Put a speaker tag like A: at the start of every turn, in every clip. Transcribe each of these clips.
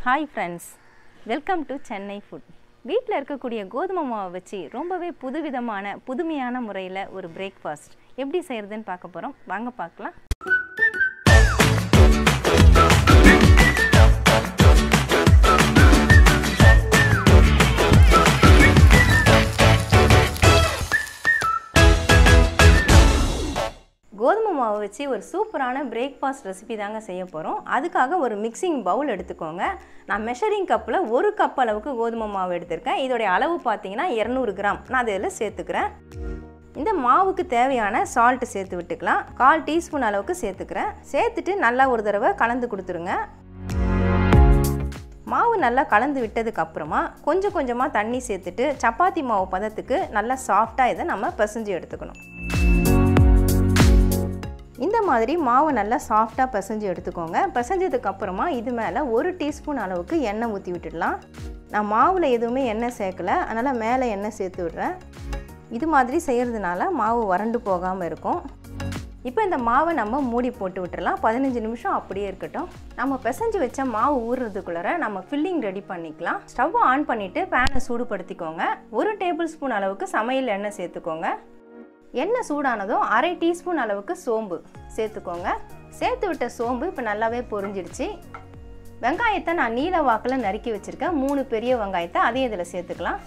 A: hi friends welcome to Chennai food வீட்டில் இருக்கக்கூடிய கோதுமை மாவை வச்சு ரொம்பவே புதுவிதமான புதுமையான முறையில் ஒரு பிரேக்ஃபாஸ்ட் எப்படி செய்கிறதுன்னு பார்க்க போகிறோம் வாங்க பார்க்கலாம் கோதுமை மாவை வச்சு ஒரு சூப்பரான பிரேக்ஃபாஸ்ட் ரெசிபி தாங்க செய்ய போகிறோம் அதுக்காக ஒரு மிக்சிங் பவுல் எடுத்துக்கோங்க நான் மெஷரிங் கப்பில் ஒரு கப் அளவுக்கு கோதுமை மாவு எடுத்திருக்கேன் இதோடைய அளவு பார்த்தீங்கன்னா இரநூறு கிராம் நான் அதை இதில் சேர்த்துக்கிறேன் இந்த மாவுக்கு தேவையான சால்ட்டு சேர்த்து விட்டுக்கலாம் கால் டீஸ்பூன் அளவுக்கு சேர்த்துக்கிறேன் சேர்த்துட்டு நல்லா ஒரு தடவை கலந்து கொடுத்துருங்க மாவு நல்லா கலந்து விட்டதுக்கு அப்புறமா கொஞ்சம் கொஞ்சமாக தண்ணி சேர்த்துட்டு சப்பாத்தி மாவு பதத்துக்கு நல்லா சாஃப்டாக இதை நம்ம பிசைஞ்சு எடுத்துக்கணும் இந்த மாதிரி மாவு நல்லா சாஃப்டாக பிசைஞ்சு எடுத்துக்கோங்க பிசைஞ்சதுக்கு அப்புறமா இது மேலே ஒரு டீஸ்பூன் அளவுக்கு எண்ணெய் ஊற்றி விட்டுடலாம் நான் மாவில் எதுவுமே எண்ணெய் சேர்க்கல அதனால் மேலே எண்ணெய் சேர்த்து விடுறேன் இது மாதிரி செய்கிறதுனால மாவு வறண்டு போகாமல் இருக்கும் இப்போ இந்த மாவை நம்ம மூடி போட்டு விட்டுறலாம் பதினஞ்சு நிமிஷம் அப்படியே இருக்கட்டும் நம்ம பிசைஞ்சு வச்ச மாவு ஊறுறதுக்குள்ளார நம்ம ஃபில்லிங் ரெடி பண்ணிக்கலாம் ஸ்டவ் ஆன் பண்ணிவிட்டு பேனை சூடுபடுத்திக்கோங்க ஒரு டேபிள் ஸ்பூன் அளவுக்கு சமையல் எண்ணெய் சேர்த்துக்கோங்க எண்ணெய் சூடானதும் அரை டீஸ்பூன் அளவுக்கு சோம்பு சேர்த்துக்கோங்க சேர்த்து விட்ட சோம்பு இப்போ நல்லாவே பொரிஞ்சிடுச்சு வெங்காயத்தை நான் நீல வாக்கில் நறுக்கி வச்சுருக்கேன் மூணு பெரிய வெங்காயத்தை அதையும் இதில் சேர்த்துக்கலாம்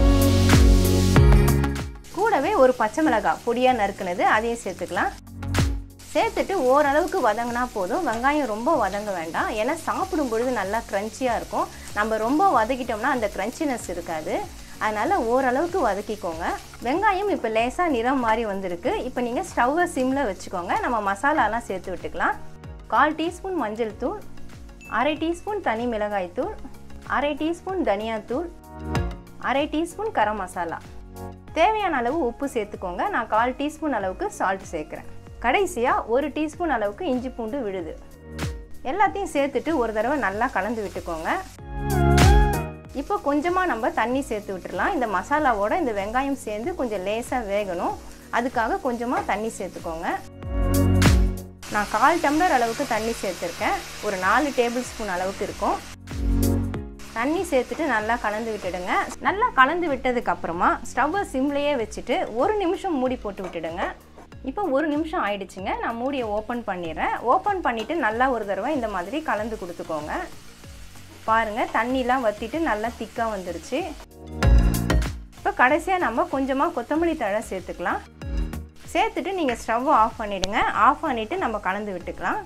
A: கூடவே ஒரு பச்சை மிளகாய் பொடியாக நறுக்குனது அதையும் சேர்த்துக்கலாம் சேர்த்துட்டு ஓரளவுக்கு வதங்கினா போதும் வெங்காயம் ரொம்ப வதங்க வேண்டாம் ஏன்னா சாப்பிடும் பொழுது நல்லா க்ரன்ச்சியாக இருக்கும் நம்ம ரொம்ப வதக்கிட்டோம்னா அந்த க்ரன்ச்சினஸ் இருக்காது அதனால் ஓரளவுக்கு வதக்கிக்கோங்க வெங்காயம் இப்போ லேசாக நிறம் மாதிரி வந்திருக்கு இப்போ நீங்கள் ஸ்டவ்வை சிம்மில் வச்சுக்கோங்க நம்ம மசாலாலாம் சேர்த்து விட்டுக்கலாம் கால் டீஸ்பூன் மஞ்சள் தூள் அரை டீஸ்பூன் தனி மிளகாய் தூள் அரை டீஸ்பூன் தனியாத்தூள் அரை டீஸ்பூன் கரம் மசாலா தேவையான அளவு உப்பு சேர்த்துக்கோங்க நான் கால் டீஸ்பூன் அளவுக்கு சால்ட் சேர்க்குறேன் கடைசியாக ஒரு டீஸ்பூன் அளவுக்கு இஞ்சி பூண்டு விழுது எல்லாத்தையும் சேர்த்துட்டு ஒரு தடவை நல்லா கலந்து விட்டுக்கோங்க இப்போ கொஞ்சமாக நம்ம தண்ணி சேர்த்து விட்டுடலாம் இந்த மசாலாவோட இந்த வெங்காயம் சேர்ந்து கொஞ்சம் லேசாக வேகணும் அதுக்காக கொஞ்சமாக தண்ணி சேர்த்துக்கோங்க நான் கால் டம்ளர் அளவுக்கு தண்ணி சேர்த்துருக்கேன் ஒரு நாலு டேபிள் ஸ்பூன் அளவுக்கு இருக்கும் தண்ணி சேர்த்துட்டு நல்லா கலந்து விட்டுடுங்க நல்லா கலந்து விட்டதுக்கு அப்புறமா ஸ்டவ்வை சிம்லேயே வச்சுட்டு ஒரு நிமிஷம் மூடி போட்டு விட்டுடுங்க இப்போ ஒரு நிமிஷம் ஆயிடுச்சுங்க நான் மூடியை ஓப்பன் பண்ணிடுறேன் ஓப்பன் பண்ணிவிட்டு நல்லா ஒரு தடவை இந்த மாதிரி கலந்து கொடுத்துக்கோங்க பாருங்கள் தண்ணிலாம் வற்றிட்டு நல்லா திக்காக வந்துருச்சு இப்போ கடைசியாக நம்ம கொஞ்சமாக கொத்தமல்லி தழை சேர்த்துக்கலாம் சேர்த்துட்டு நீங்கள் ஸ்டவ்வை ஆஃப் பண்ணிவிடுங்க ஆஃப் பண்ணிவிட்டு நம்ம கலந்து விட்டுக்கலாம்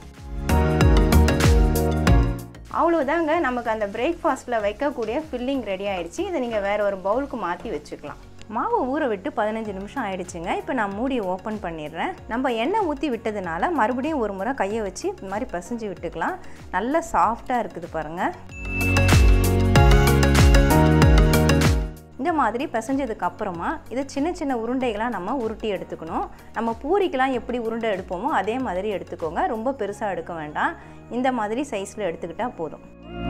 A: அவ்வளோதாங்க நமக்கு அந்த பிரேக்ஃபாஸ்ட்டில் வைக்கக்கூடிய ஃபில்லிங் ரெடி ஆகிடுச்சு இதை நீங்கள் வேறு ஒரு பவுலுக்கு மாற்றி வச்சுக்கலாம் மாவு ஊற விட்டு பதினஞ்சு நிமிஷம் ஆயிடுச்சுங்க இப்போ நான் மூடியை ஓப்பன் பண்ணிடுறேன் நம்ம எண்ணெய் ஊற்றி விட்டதுனால மறுபடியும் ஒரு முறை கையை வச்சு இது மாதிரி பசைஞ்சு விட்டுக்கலாம் நல்லா சாஃப்டாக இருக்குது பாருங்கள் இந்த மாதிரி பிசைஞ்சதுக்கு அப்புறமா இதை சின்ன சின்ன உருண்டைகளாக நம்ம உருட்டி எடுத்துக்கணும் நம்ம பூரிக்கெலாம் எப்படி உருண்டை எடுப்போமோ அதே மாதிரி எடுத்துக்கோங்க ரொம்ப பெருசாக எடுக்க வேண்டாம் இந்த மாதிரி சைஸில் எடுத்துக்கிட்டால் போதும்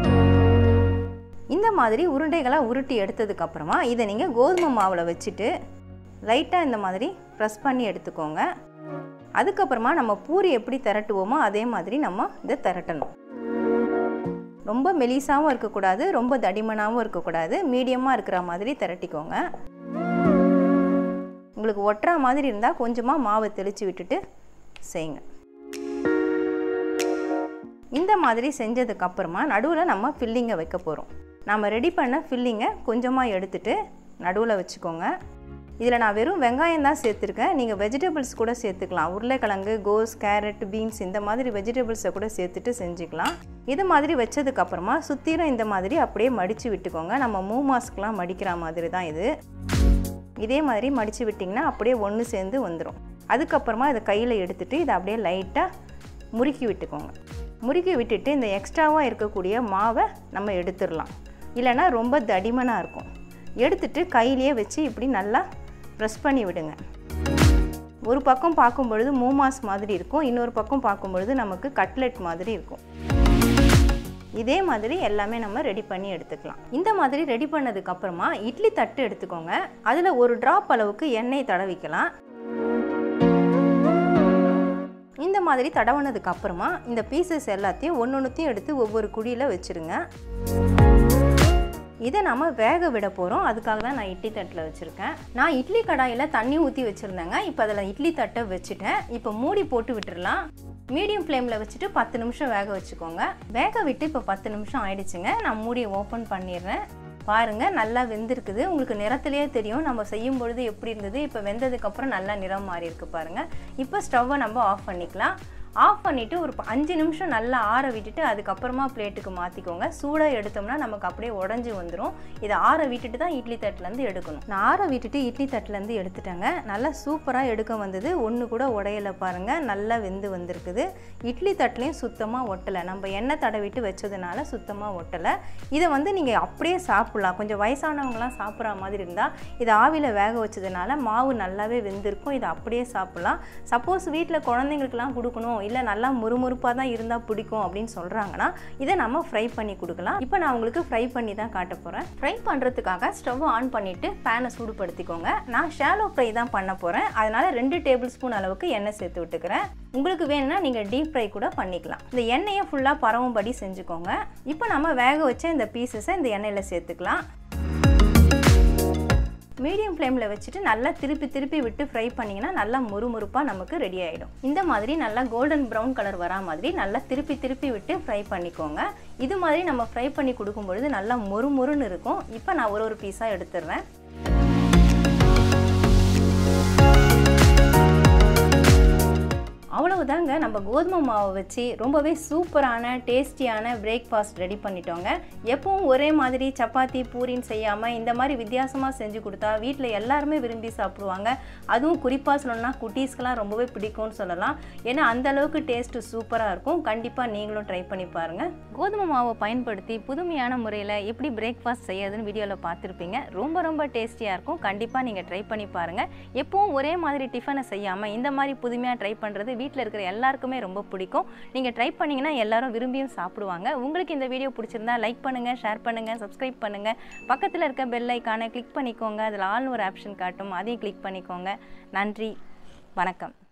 A: இந்த மாதிரி உருண்டைகளாக உருட்டி எடுத்ததுக்கப்புறமா இதை நீங்கள் கோதுமை மாவில் வச்சுட்டு லைட்டாக இந்த மாதிரி ப்ரெஸ் பண்ணி எடுத்துக்கோங்க அதுக்கப்புறமா நம்ம பூரி எப்படி திரட்டுவோமோ அதே மாதிரி நம்ம இதை திரட்டணும் ரொம்ப மெலிசாகவும் இருக்கக்கூடாது ரொம்ப தடிமனாகவும் இருக்கக்கூடாது மீடியமாக இருக்கிற மாதிரி திரட்டிக்கோங்க உங்களுக்கு ஒட்டுற மாதிரி இருந்தால் கொஞ்சமாக மாவை தெளித்து விட்டுட்டு செய்யுங்க இந்த மாதிரி செஞ்சதுக்கப்புறமா நடுவில் நம்ம ஃபில்லிங்கை வைக்க போகிறோம் நம்ம ரெடி பண்ண ஃபில்லிங்கை கொஞ்சமாக எடுத்துட்டு நடுவில் வச்சுக்கோங்க இதில் நான் வெறும் வெங்காயம் தான் சேர்த்துருக்கேன் நீங்கள் வெஜிடபிள்ஸ் கூட சேர்த்துக்கலாம் உருளைக்கிழங்கு கோஸ் கேரட் பீன்ஸ் இந்த மாதிரி வெஜிடபிள்ஸை கூட சேர்த்துட்டு செஞ்சுக்கலாம் இது மாதிரி வச்சதுக்கப்புறமா சுற்றிலும் இந்த மாதிரி அப்படியே மடித்து விட்டுக்கோங்க நம்ம மூ மாஸ்க்கெலாம் மடிக்கிற மாதிரி தான் இது இதே மாதிரி மடித்து விட்டிங்கன்னா அப்படியே ஒன்று சேர்ந்து வந்துடும் அதுக்கப்புறமா இதை கையில் எடுத்துகிட்டு இதை அப்படியே லைட்டாக முறுக்கி விட்டுக்கோங்க முறுக்கி விட்டுட்டு இந்த எக்ஸ்ட்ராவாக இருக்கக்கூடிய மாவை நம்ம எடுத்துடலாம் இல்லைன்னா ரொம்ப தடிமனாக இருக்கும் எடுத்துட்டு கையிலேயே வச்சு இப்படி நல்லா ப்ரெஸ் பண்ணி விடுங்க ஒரு பக்கம் பார்க்கும் பொழுது மூமாஸ் மாதிரி இருக்கும் இன்னொரு பக்கம் பார்க்கும் பொழுது நமக்கு கட்லெட் மாதிரி இருக்கும் இதே மாதிரி எல்லாமே நம்ம ரெடி பண்ணி எடுத்துக்கலாம் இந்த மாதிரி ரெடி பண்ணதுக்கு அப்புறமா இட்லி தட்டு எடுத்துக்கோங்க அதில் ஒரு ட்ராப் அளவுக்கு எண்ணெய் தடவிக்கலாம் இந்த மாதிரி தடவுனதுக்கு அப்புறமா இந்த பீசஸ் எல்லாத்தையும் ஒன்று ஒன்றுத்தையும் எடுத்து ஒவ்வொரு குழியில் வச்சுருங்க இதை நம்ம வேக விட போகிறோம் அதுக்காக தான் நான் இட்லி தட்டில் வச்சுருக்கேன் நான் இட்லி கடாயில் தண்ணி ஊற்றி வச்சுருந்தேங்க இப்போ அதில் இட்லி தட்டை வச்சுட்டேன் இப்போ மூடி போட்டு விட்டுறலாம் மீடியம் ஃப்ளேமில் வச்சுட்டு பத்து நிமிஷம் வேக வச்சுக்கோங்க வேக விட்டு இப்போ பத்து நிமிஷம் ஆயிடுச்சுங்க நான் மூடியை ஓப்பன் பண்ணிடுறேன் பாருங்கள் நல்லா வெந்திருக்குது உங்களுக்கு நிறத்துலேயே தெரியும் நம்ம செய்யும் பொழுது எப்படி இருந்தது இப்போ வெந்ததுக்கப்புறம் நல்லா நிறம் மாறி இருக்கு பாருங்கள் இப்போ ஸ்டவ்வை நம்ம ஆஃப் பண்ணிக்கலாம் ஆஃப் பண்ணிவிட்டு ஒரு ப- அஞ்சு நிமிஷம் நல்லா ஆற விட்டுட்டு அதுக்கப்புறமா பிளேட்டுக்கு மாற்றிக்கோங்க சூடாக எடுத்தோம்னா நமக்கு அப்படியே உடஞ்சி வந்துடும் இதை ஆற விட்டுட்டு தான் இட்லி தட்டுலேருந்து எடுக்கணும் நான் ஆற விட்டுட்டு இட்லி தட்டுலேருந்து எடுத்துட்டேங்க நல்லா சூப்பராக எடுக்க வந்தது ஒன்று கூட உடையல பாருங்கள் நல்லா வெந்து வந்திருக்குது இட்லி தட்டுலையும் சுத்தமாக ஒட்டலை நம்ம எண்ணெய் தடவிட்டு வச்சதுனால சுத்தமாக ஒட்டலை இதை வந்து நீங்கள் அப்படியே சாப்பிட்லாம் கொஞ்சம் வயசானவங்களாம் சாப்பிட்ற மாதிரி இருந்தால் இதை ஆவியில் வேக வச்சதுனால மாவு நல்லாவே வெந்திருக்கும் இதை அப்படியே சாப்பிட்லாம் சப்போஸ் வீட்டில் குழந்தைங்களுக்குலாம் கொடுக்கணும் இல்லை நல்லா முறுமுறுப்பாக தான் இருந்தால் பிடிக்கும் அப்படின்னு சொல்கிறாங்கன்னா இதை நம்ம ஃப்ரை பண்ணி கொடுக்கலாம் இப்போ நான் உங்களுக்கு ஃப்ரை பண்ணி தான் காட்ட போகிறேன் ஃப்ரை பண்ணுறதுக்காக ஸ்டவ் ஆன் பண்ணிவிட்டு பேனை சூடுபடுத்திக்கோங்க நான் ஷாலோ ஃப்ரை தான் பண்ண போகிறேன் அதனால் ரெண்டு டேபிள் ஸ்பூன் அளவுக்கு எண்ணெய் சேர்த்து விட்டுக்கிறேன் உங்களுக்கு வேணும்னா நீங்கள் டீப் ஃப்ரை கூட பண்ணிக்கலாம் இந்த எண்ணெயை ஃபுல்லாக பரவும்படி செஞ்சுக்கோங்க இப்போ நம்ம வேக வச்ச இந்த பீசஸை இந்த எண்ணெயில் சேர்த்துக்கலாம் மீடியம் ஃப்ளேமில் வச்சுட்டு நல்லா திருப்பி திருப்பி விட்டு ஃப்ரை பண்ணிங்கன்னா நல்லா முறுமுறுப்பாக நமக்கு ரெடி ஆகிடும் இந்த மாதிரி நல்லா கோல்டன் ப்ரௌன் கலர் வரா மாதிரி நல்லா திருப்பி திருப்பி விட்டு ஃப்ரை பண்ணிக்கோங்க இது மாதிரி நம்ம ஃப்ரை பண்ணி கொடுக்கும் பொழுது நல்லா மொறுமொறுன்னு இருக்கும் இப்போ நான் ஒரு ஒரு பீஸாக எடுத்துடுறேன் அவ்வளவுதாங்க நம்ம கோதுமை மாவை வச்சு ரொம்பவே சூப்பரான டேஸ்டியான பிரேக்ஃபாஸ்ட் ரெடி பண்ணிட்டோங்க எப்பவும் ஒரே மாதிரி சப்பாத்தி பூரின்னு செய்யாமல் இந்த மாதிரி வித்தியாசமாக செஞ்சு கொடுத்தா வீட்டில் எல்லாருமே விரும்பி சாப்பிடுவாங்க அதுவும் குறிப்பாக சொல்லணும்னா குட்டீஸ்க்கெலாம் ரொம்பவே பிடிக்கும்னு சொல்லலாம் ஏன்னா அந்த அளவுக்கு டேஸ்ட்டு சூப்பராக இருக்கும் கண்டிப்பாக நீங்களும் ட்ரை பண்ணி பாருங்கள் கோதுமை மாவை பயன்படுத்தி புதுமையான முறையில் எப்படி பிரேக்ஃபாஸ்ட் செய்யறதுன்னு வீடியோவில் பார்த்துருப்பீங்க ரொம்ப ரொம்ப டேஸ்டியாக இருக்கும் கண்டிப்பாக நீங்கள் ட்ரை பண்ணி பாருங்கள் எப்பவும் ஒரே மாதிரி டிஃபனை செய்யாமல் இந்த மாதிரி புதுமையாக ட்ரை பண்ணுறது வீட்டில் இருக்கிற எல்லாருக்குமே ரொம்ப பிடிக்கும் நீங்கள் ட்ரை பண்ணிங்கன்னா எல்லாரும் விரும்பியும் சாப்பிடுவாங்க உங்களுக்கு இந்த வீடியோ பிடிச்சிருந்தா லைக் பண்ணுங்கள் ஷேர் பண்ணுங்கள் சப்ஸ்கிரைப் பண்ணுங்கள் பக்கத்தில் இருக்க பெல் ஐக்கானை கிளிக் பண்ணிக்கோங்க அதில் ஆல்னு ஒரு ஆப்ஷன் காட்டும் அதையும் கிளிக் பண்ணிக்கோங்க நன்றி வணக்கம்